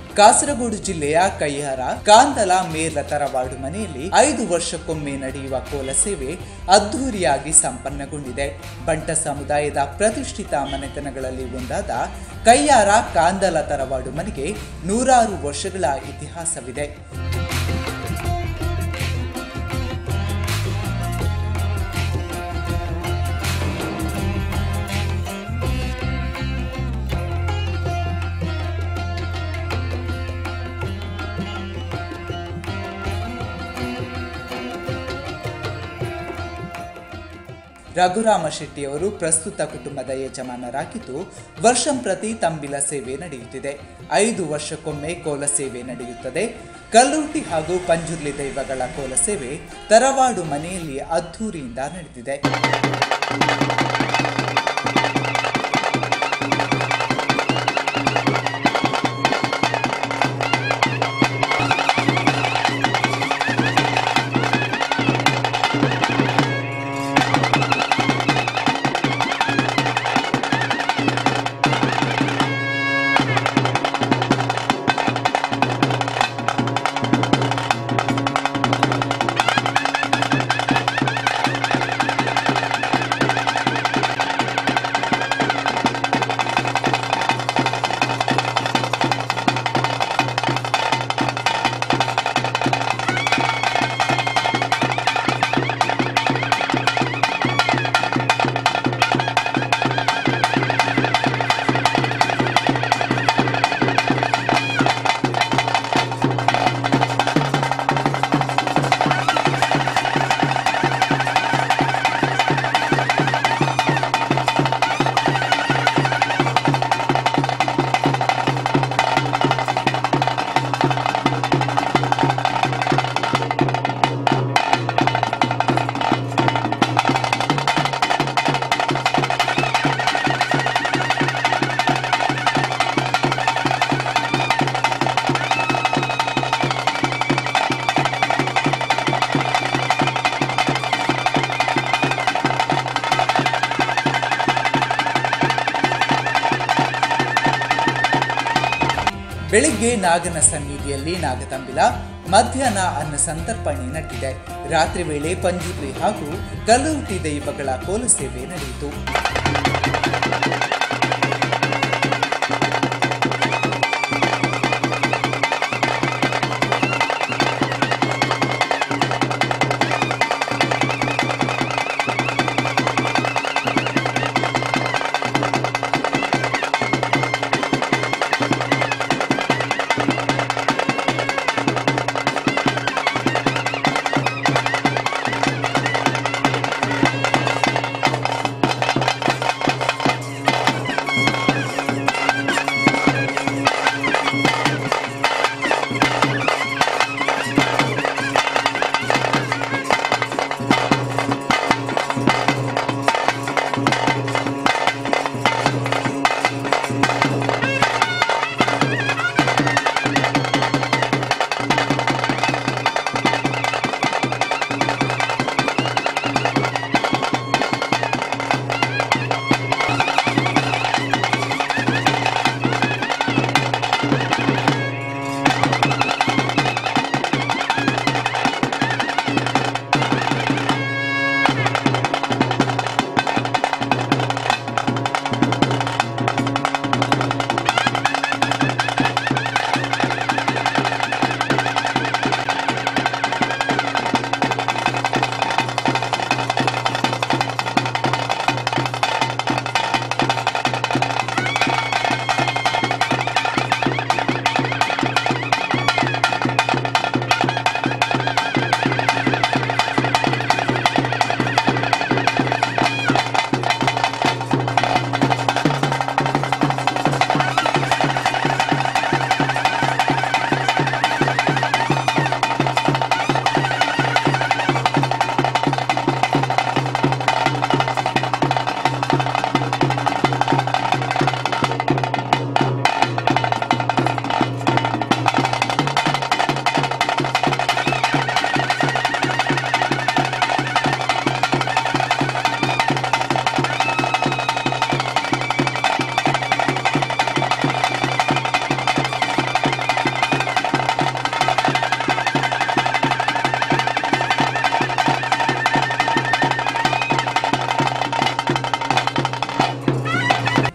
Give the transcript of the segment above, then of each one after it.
ಕಾಸರಗೋಡು ಜಿಲ್ಲೆಯ ಕೈಹಾರ ಕಾಂದಲ ಮೇರ್ಲ ತರವಾಡು ಮನೆಯಲ್ಲಿ ಐದು ವರ್ಷಕ್ಕೊಮ್ಮೆ ನಡೆಯುವ ಕೋಲ ಸೇವೆ ಅದ್ಧೂರಿಯಾಗಿ ಸಂಪನ್ನಗೊಂಡಿದೆ ಬಂಟ ಸಮುದಾಯದ ಪ್ರತಿಷ್ಠಿತ ಮನೆತನಗಳಲ್ಲಿ ಒಂದಾದ ಕೈಯಾರ ಕಾಂದಲ ತರವಾಡು ಮನೆಗೆ ನೂರಾರು ವರ್ಷಗಳ ಇತಿಹಾಸವಿದೆ ರಘುರಾಮ ಶೆಟ್ಟಿಯವರು ಪ್ರಸ್ತುತ ಕುಟುಂಬದ ಯಜಮಾನರಾಗಿದ್ದು ವರ್ಷಂಪ್ರತಿ ತಂಬಿಲ ಸೇವೆ ನಡೆಯುತ್ತಿದೆ ಐದು ವರ್ಷಕ್ಕೊಮ್ಮೆ ಕೋಲ ಸೇವೆ ನಡೆಯುತ್ತದೆ ಕಲ್ಲೂಟಿ ಹಾಗೂ ಪಂಜುರ್ಲಿ ದೈವಗಳ ಕೋಲ ಸೇವೆ ತರವಾಡು ಮನೆಯಲ್ಲಿ ಅದ್ಧೂರಿಯಿಂದ ನಡೆದಿದೆ ಬೆಳಿಗ್ಗೆ ನಾಗನ ಸನ್ನಿಧಿಯಲ್ಲಿ ನಾಗತಂಬಿಲ ಮಧ್ಯಾಹ್ನ ಅನ್ನ ಸಂತರ್ಪಣೆ ನಡೆದಿದೆ ರಾತ್ರಿ ವೇಳೆ ಪಂಜುರ್ಲಿ ಹಾಗೂ ಕಲ್ಲುಟಿ ದೈವಗಳ ಕೋಲ ಸೇವೆ ನಡೆಯಿತು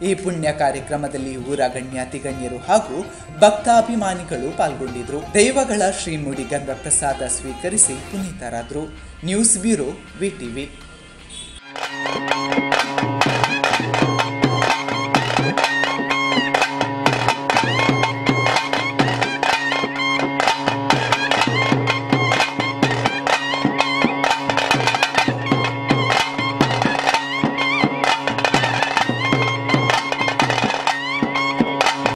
ಈ ಪುಣ್ಯ ಕಾರ್ಯಕ್ರಮದಲ್ಲಿ ಊರ ಗಣ್ಯಾತಿ ಗಣ್ಯರು ಹಾಗೂ ಭಕ್ತಾಭಿಮಾನಿಗಳು ಪಾಲ್ಗೊಂಡಿದ್ರು ದೈವಗಳ ಶ್ರೀಮುಡಿ ಗಂಗ ಪ್ರಸಾದ ಸ್ವೀಕರಿಸಿ ಪುನೀತರಾದ್ರು ನ್ಯೂಸ್ ಬ್ಯೂರೋ ವಿಟಿವಿ